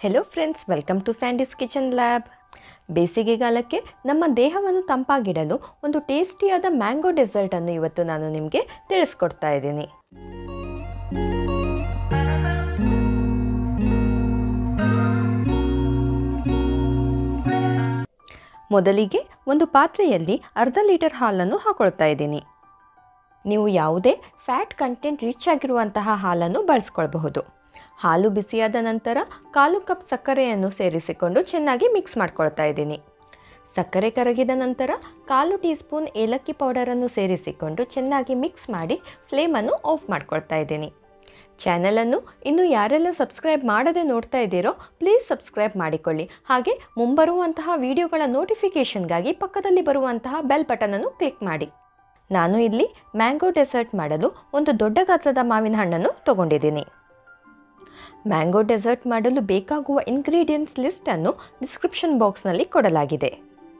hello friends welcome to Sandy's kitchen lab ಬೇಸಿಗೆಗಾಲಕ್ಕೆ ನಮ್ಮ ದೇಹವನ್ನು ತಂಪಾಗಿಡಲು ಒಂದು ಟೇಸ್ಟಿಯಾದ ಮ್ಯಾಂಗೋ ಡೆಸರ್ಟನ್ನು ಇವತ್ತು ನಾನು ನಿಮಗೆ ತಿಳಿಸ್ಕೊಡ್ತಾ ಇದ್ದೀನಿ ಮೊದಲಿಗೆ ಒಂದು ಪಾತ್ರೆಯಲ್ಲಿ ಅರ್ಧ ಲೀಟರ್ ಹಾಲನ್ನು ಹಾಕೊಳ್ತಾ ಇದ್ದೀನಿ ನೀವು ಯಾವುದೇ ಫ್ಯಾಟ್ ಕಂಟೆಂಟ್ ರಿಚ್ ಆಗಿರುವಂತಹ ಹಾಲನ್ನು ಬಳಸ್ಕೊಳ್ಬಹುದು ಹಾಲು ಬಿಸಿಯಾದ ನಂತರ ಕಾಲು ಕಪ್ ಸಕ್ಕರೆಯನ್ನು ಸೇರಿಸಿಕೊಂಡು ಚೆನ್ನಾಗಿ ಮಿಕ್ಸ್ ಮಾಡ್ಕೊಳ್ತಾ ಇದ್ದೀನಿ ಸಕ್ಕರೆ ಕರಗಿದ ನಂತರ ಕಾಲು ಟೀ ಸ್ಪೂನ್ ಏಲಕ್ಕಿ ಪೌಡರನ್ನು ಸೇರಿಸಿಕೊಂಡು ಚೆನ್ನಾಗಿ ಮಿಕ್ಸ್ ಮಾಡಿ ಫ್ಲೇಮನ್ನು ಆಫ್ ಮಾಡ್ಕೊಳ್ತಾ ಇದ್ದೀನಿ ಚಾನಲನ್ನು ಇನ್ನು ಯಾರೆಲ್ಲ ಸಬ್ಸ್ಕ್ರೈಬ್ ಮಾಡದೆ ನೋಡ್ತಾ ಇದ್ದೀರೋ ಪ್ಲೀಸ್ ಸಬ್ಸ್ಕ್ರೈಬ್ ಮಾಡಿಕೊಳ್ಳಿ ಹಾಗೆ ಮುಂಬರುವಂತಹ ವಿಡಿಯೋಗಳ ನೋಟಿಫಿಕೇಷನ್ಗಾಗಿ ಪಕ್ಕದಲ್ಲಿ ಬರುವಂತಹ ಬೆಲ್ ಬಟನನ್ನು ಕ್ಲಿಕ್ ಮಾಡಿ ನಾನು ಇಲ್ಲಿ ಮ್ಯಾಂಗೋ ಡೆಸರ್ಟ್ ಮಾಡಲು ಒಂದು ದೊಡ್ಡ ಗಾತ್ರದ ಮಾವಿನ ಹಣ್ಣನ್ನು ತಗೊಂಡಿದ್ದೀನಿ ಮ್ಯಾಂಗೋ ಡೆಸರ್ಟ್ ಮಾಡಲು ಬೇಕಾಗುವ ಇಂಗ್ರೀಡಿಯೆಂಟ್ಸ್ ಲಿಸ್ಟನ್ನು ಡಿಸ್ಕ್ರಿಪ್ಷನ್ ಬಾಕ್ಸ್ನಲ್ಲಿ ಕೊಡಲಾಗಿದೆ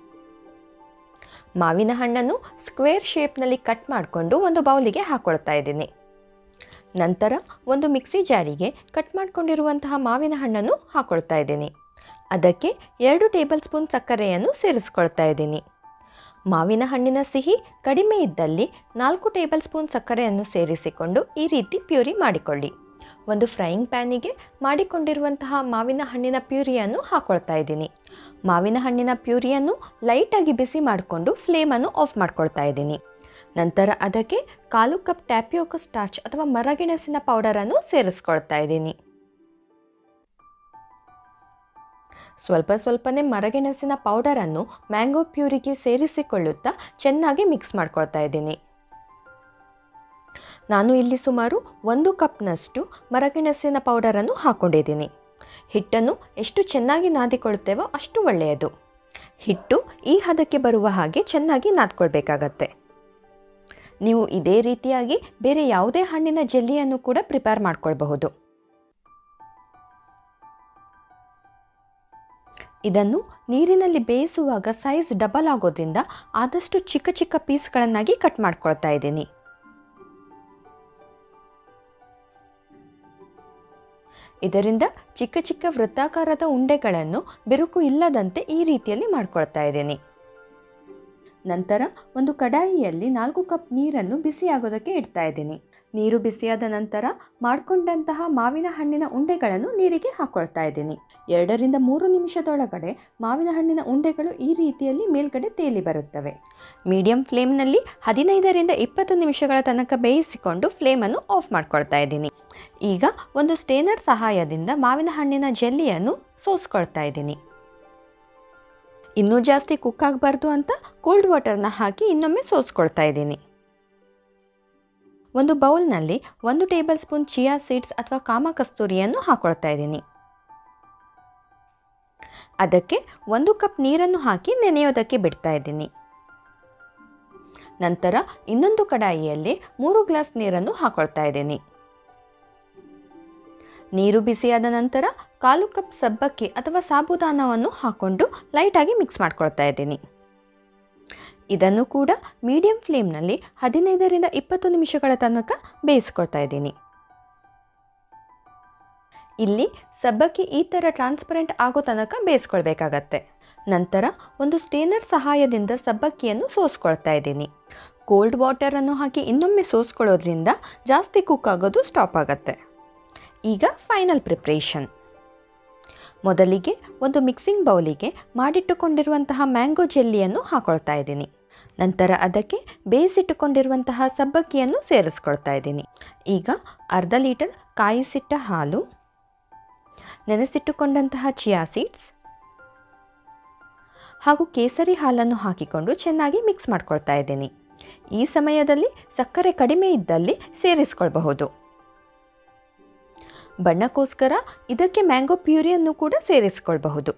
ಮಾವಿನ ಹಣ್ಣನ್ನು ಸ್ಕ್ವೇರ್ ಶೇಪ್ನಲ್ಲಿ ಕಟ್ ಮಾಡಿಕೊಂಡು ಒಂದು ಬೌಲಿಗೆ ಹಾಕೊಳ್ತಾ ಇದ್ದೀನಿ ನಂತರ ಒಂದು ಮಿಕ್ಸಿ ಜಾರಿಗೆ ಕಟ್ ಮಾಡಿಕೊಂಡಿರುವಂತಹ ಮಾವಿನ ಹಣ್ಣನ್ನು ಹಾಕೊಳ್ತಾ ಇದ್ದೀನಿ ಅದಕ್ಕೆ ಎರಡು ಟೇಬಲ್ ಸ್ಪೂನ್ ಸಕ್ಕರೆಯನ್ನು ಸೇರಿಸ್ಕೊಳ್ತಾ ಇದ್ದೀನಿ ಮಾವಿನ ಹಣ್ಣಿನ ಸಿಹಿ ಕಡಿಮೆ ಇದ್ದಲ್ಲಿ ನಾಲ್ಕು ಟೇಬಲ್ ಸ್ಪೂನ್ ಸಕ್ಕರೆಯನ್ನು ಸೇರಿಸಿಕೊಂಡು ಈ ರೀತಿ ಪ್ಯೂರಿ ಮಾಡಿಕೊಳ್ಳಿ ಒಂದು ಫ್ರೈಯಿಂಗ್ ಪ್ಯಾನಿಗೆ ಮಾಡಿಕೊಂಡಿರುವಂತಹ ಮಾವಿನ ಹಣ್ಣಿನ ಪ್ಯೂರಿಯನ್ನು ಹಾಕೊಳ್ತಾ ಇದ್ದೀನಿ ಮಾವಿನ ಹಣ್ಣಿನ ಪ್ಯೂರಿಯನ್ನು ಲೈಟಾಗಿ ಬಿಸಿ ಮಾಡಿಕೊಂಡು ಫ್ಲೇಮನ್ನು ಆಫ್ ಮಾಡ್ಕೊಳ್ತಾ ಇದ್ದೀನಿ ನಂತರ ಅದಕ್ಕೆ ಕಾಲು ಕಪ್ ಟ್ಯಾಪಿಯೋಕ ಸ್ಟಾರ್ಚ್ ಅಥವಾ ಮರಗೆಣಸಿನ ಪೌಡರನ್ನು ಸೇರಿಸ್ಕೊಳ್ತಾ ಇದ್ದೀನಿ ಸ್ವಲ್ಪ ಸ್ವಲ್ಪನೇ ಮರಗೆಣಸಿನ ಪೌಡರನ್ನು ಮ್ಯಾಂಗೋ ಪ್ಯೂರಿಗೆ ಸೇರಿಸಿಕೊಳ್ಳುತ್ತಾ ಚೆನ್ನಾಗಿ ಮಿಕ್ಸ್ ಮಾಡ್ಕೊಳ್ತಾ ಇದ್ದೀನಿ ನಾನು ಇಲ್ಲಿ ಸುಮಾರು ಒಂದು ಕಪ್ನಷ್ಟು ಮರಗೆಣಸಿನ ಪೌಡರನ್ನು ಹಾಕ್ಕೊಂಡಿದ್ದೀನಿ ಹಿಟ್ಟನ್ನು ಎಷ್ಟು ಚೆನ್ನಾಗಿ ನಾದಿಕೊಳ್ಳುತ್ತೇವೋ ಅಷ್ಟು ಒಳ್ಳೆಯದು ಹಿಟ್ಟು ಈ ಹದಕ್ಕೆ ಬರುವ ಹಾಗೆ ಚೆನ್ನಾಗಿ ನಾದ್ಕೊಳ್ಬೇಕಾಗತ್ತೆ ನೀವು ಇದೇ ರೀತಿಯಾಗಿ ಬೇರೆ ಯಾವುದೇ ಹಣ್ಣಿನ ಜೆಲ್ಲಿಯನ್ನು ಕೂಡ ಪ್ರಿಪೇರ್ ಮಾಡ್ಕೊಳ್ಬಹುದು ಇದನ್ನು ನೀರಿನಲ್ಲಿ ಬೇಯಿಸುವಾಗ ಸೈಜ್ ಡಬಲ್ ಆಗೋದ್ರಿಂದ ಆದಷ್ಟು ಚಿಕ್ಕ ಚಿಕ್ಕ ಪೀಸ್ಗಳನ್ನಾಗಿ ಕಟ್ ಮಾಡ್ಕೊಳ್ತಾ ಇದ್ದೀನಿ ಇದರಿಂದ ಚಿಕ್ಕ ಚಿಕ್ಕ ವೃತ್ತಾಕಾರದ ಉಂಡೆಗಳನ್ನು ಬಿರುಕು ಇಲ್ಲದಂತೆ ಈ ರೀತಿಯಲ್ಲಿ ಮಾಡ್ಕೊಳ್ತಾ ಇದ್ದೀನಿ ನಂತರ ಒಂದು ಕಡಾಯಿಯಲ್ಲಿ ನಾಲ್ಕು ಕಪ್ ನೀರನ್ನು ಬಿಸಿಯಾಗೋದಕ್ಕೆ ಇಡ್ತಾ ಇದ್ದೀನಿ ನೀರು ಬಿಸಿಯಾದ ನಂತರ ಮಾಡಿಕೊಂಡಂತಹ ಮಾವಿನ ಹಣ್ಣಿನ ಉಂಡೆಗಳನ್ನು ನೀರಿಗೆ ಹಾಕ್ಕೊಳ್ತಾ ಇದ್ದೀನಿ ಎರಡರಿಂದ ಮೂರು ನಿಮಿಷದೊಳಗಡೆ ಮಾವಿನ ಹಣ್ಣಿನ ಉಂಡೆಗಳು ಈ ರೀತಿಯಲ್ಲಿ ಮೇಲ್ಗಡೆ ತೇಲಿ ಬರುತ್ತವೆ ಮೀಡಿಯಂ ಫ್ಲೇಮ್ನಲ್ಲಿ ಹದಿನೈದರಿಂದ ಇಪ್ಪತ್ತು ನಿಮಿಷಗಳ ತನಕ ಬೇಯಿಸಿಕೊಂಡು ಫ್ಲೇಮನ್ನು ಆಫ್ ಮಾಡ್ಕೊಳ್ತಾ ಇದ್ದೀನಿ ಈಗ ಒಂದು ಸ್ಟೇನರ್ ಸಹಾಯದಿಂದ ಮಾವಿನ ಹಣ್ಣಿನ ಜೆಲ್ಲಿಯನ್ನು ಸೋಸ್ಕೊಳ್ತಾ ಇದ್ದೀನಿ ಇನ್ನೂ ಜಾಸ್ತಿ ಕುಕ್ ಆಗಬಾರ್ದು ಅಂತ ಕೋಲ್ಡ್ ವಾಟರ್ನ ಹಾಕಿ ಇನ್ನೊಮ್ಮೆ ಸೋಸ್ಕೊಳ್ತಾ ಇದ್ದೀನಿ ಒಂದು ಬೌಲ್ನಲ್ಲಿ ಒಂದು ಟೇಬಲ್ ಸ್ಪೂನ್ ಚಿಯಾ ಸೀಡ್ಸ್ ಅಥವಾ ಕಾಮ ಕಸ್ತೂರಿಯನ್ನು ಹಾಕೊಳ್ತಾ ಇದ್ದೀನಿ ಅದಕ್ಕೆ ಒಂದು ಕಪ್ ನೀರನ್ನು ಹಾಕಿ ನೆನೆಯೋದಕ್ಕೆ ಬಿಡ್ತಾ ಇದ್ದೀನಿ ನಂತರ ಇನ್ನೊಂದು ಕಡಾಯಿಯಲ್ಲಿ ಮೂರು ಗ್ಲಾಸ್ ನೀರನ್ನು ಹಾಕೊಳ್ತಾ ಇದ್ದೀನಿ ನೀರು ಬಿಸಿಯಾದ ನಂತರ ಕಾಲು ಕಪ್ ಸಬ್ಬಕ್ಕಿ ಅಥವಾ ಸಾಬುದಾನವನ್ನು ಹಾಕ್ಕೊಂಡು ಲೈಟಾಗಿ ಮಿಕ್ಸ್ ಮಾಡ್ಕೊಳ್ತಾ ಇದ್ದೀನಿ ಇದನ್ನು ಕೂಡ ಮೀಡಿಯಂ ಫ್ಲೇಮ್ನಲ್ಲಿ ಹದಿನೈದರಿಂದ ಇಪ್ಪತ್ತು ನಿಮಿಷಗಳ ತನಕ ಬೇಯಿಸ್ಕೊಳ್ತಾ ಇದ್ದೀನಿ ಇಲ್ಲಿ ಸಬ್ಬಕ್ಕಿ ಈ ಥರ ಟ್ರಾನ್ಸ್ಪರೆಂಟ್ ಆಗೋ ತನಕ ಬೇಯಿಸ್ಕೊಳ್ಬೇಕಾಗತ್ತೆ ನಂತರ ಒಂದು ಸ್ಟೇನರ್ ಸಹಾಯದಿಂದ ಸಬ್ಬಕ್ಕಿಯನ್ನು ಸೋಸ್ಕೊಳ್ತಾ ಇದ್ದೀನಿ ಕೋಲ್ಡ್ ವಾಟರನ್ನು ಹಾಕಿ ಇನ್ನೊಮ್ಮೆ ಸೋಸ್ಕೊಳ್ಳೋದ್ರಿಂದ ಜಾಸ್ತಿ ಕುಕ್ ಆಗೋದು ಸ್ಟಾಪ್ ಆಗುತ್ತೆ ಈಗ ಫೈನಲ್ ಪ್ರಿಪ್ರೇಷನ್ ಮೊದಲಿಗೆ ಒಂದು ಮಿಕ್ಸಿಂಗ್ ಬೌಲಿಗೆ ಮಾಡಿಟ್ಟುಕೊಂಡಿರುವಂತಹ ಮ್ಯಾಂಗೋ ಜೆಲ್ಲಿಯನ್ನು ಹಾಕೊಳ್ತಾ ಇದ್ದೀನಿ ನಂತರ ಅದಕ್ಕೆ ಬೇಯಿಸಿಟ್ಟುಕೊಂಡಿರುವಂತಹ ಸಬ್ಬಕ್ಕಿಯನ್ನು ಸೇರಿಸ್ಕೊಳ್ತಾ ಇದ್ದೀನಿ ಈಗ ಅರ್ಧ ಲೀಟರ್ ಕಾಯಿಸಿಟ್ಟ ಹಾಲು ನೆನೆಸಿಟ್ಟುಕೊಂಡಂತಹ ಚಿಯಾ ಸೀಡ್ಸ್ ಹಾಗೂ ಕೇಸರಿ ಹಾಲನ್ನು ಹಾಕಿಕೊಂಡು ಚೆನ್ನಾಗಿ ಮಿಕ್ಸ್ ಮಾಡ್ಕೊಳ್ತಾ ಇದ್ದೀನಿ ಈ ಸಮಯದಲ್ಲಿ ಸಕ್ಕರೆ ಕಡಿಮೆ ಇದ್ದಲ್ಲಿ ಸೇರಿಸ್ಕೊಳ್ಬಹುದು ಬಣ್ಣಕ್ಕೋಸ್ಕರ ಇದಕ್ಕೆ ಮ್ಯಾಂಗೋ ಪ್ಯೂರಿಯನ್ನು ಕೂಡ ಸೇರಿಸಿಕೊಳ್ಬಹುದು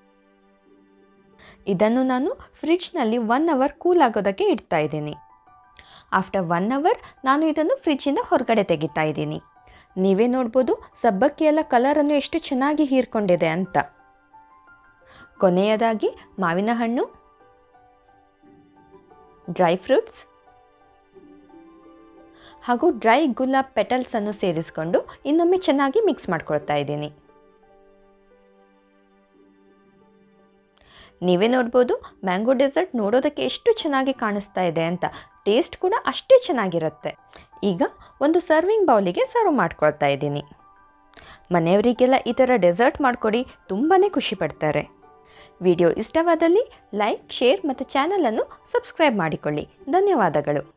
ಇದನ್ನು ನಾನು ಫ್ರಿಡ್ಜ್ನಲ್ಲಿ ಒನ್ ಅವರ್ ಕೂಲ್ ಆಗೋದಕ್ಕೆ ಇಡ್ತಾ ಇದ್ದೀನಿ ಆಫ್ಟರ್ ಒನ್ ಅವರ್ ನಾನು ಇದನ್ನು ಫ್ರಿಡ್ಜಿಂದ ಹೊರಗಡೆ ತೆಗಿತಾ ಇದ್ದೀನಿ ನೀವೇ ನೋಡ್ಬೋದು ಸಬ್ಬಕ್ಕಿ ಎಲ್ಲ ಕಲರನ್ನು ಎಷ್ಟು ಚೆನ್ನಾಗಿ ಹೀರ್ಕೊಂಡಿದೆ ಅಂತ ಕೊನೆಯದಾಗಿ ಮಾವಿನ ಹಣ್ಣು ಡ್ರೈ ಫ್ರೂಟ್ಸ್ ಹಾಗೂ ಡ್ರೈ ಗುಲಾಬ್ ಪೆಟಲ್ಸನ್ನು ಸೇರಿಸ್ಕೊಂಡು ಇನ್ನೊಮ್ಮೆ ಚೆನ್ನಾಗಿ ಮಿಕ್ಸ್ ಮಾಡ್ಕೊಳ್ತಾ ಇದ್ದೀನಿ ನೀವೇ ನೋಡ್ಬೋದು ಮ್ಯಾಂಗೋ ಡೆಸರ್ಟ್ ನೋಡೋದಕ್ಕೆ ಎಷ್ಟು ಚೆನ್ನಾಗಿ ಕಾಣಿಸ್ತಾ ಇದೆ ಅಂತ ಟೇಸ್ಟ್ ಕೂಡ ಅಷ್ಟೇ ಚೆನ್ನಾಗಿರುತ್ತೆ ಈಗ ಒಂದು ಸರ್ವಿಂಗ್ ಬೌಲಿಗೆ ಸರ್ವ್ ಮಾಡ್ಕೊಳ್ತಾ ಇದ್ದೀನಿ ಮನೆಯವರಿಗೆಲ್ಲ ಈ ಥರ ಡೆಸರ್ಟ್ ಮಾಡಿಕೊಡಿ ತುಂಬಾ ಖುಷಿ ಪಡ್ತಾರೆ ವಿಡಿಯೋ ಇಷ್ಟವಾದಲ್ಲಿ ಲೈಕ್ ಶೇರ್ ಮತ್ತು ಚಾನಲನ್ನು ಸಬ್ಸ್ಕ್ರೈಬ್ ಮಾಡಿಕೊಳ್ಳಿ ಧನ್ಯವಾದಗಳು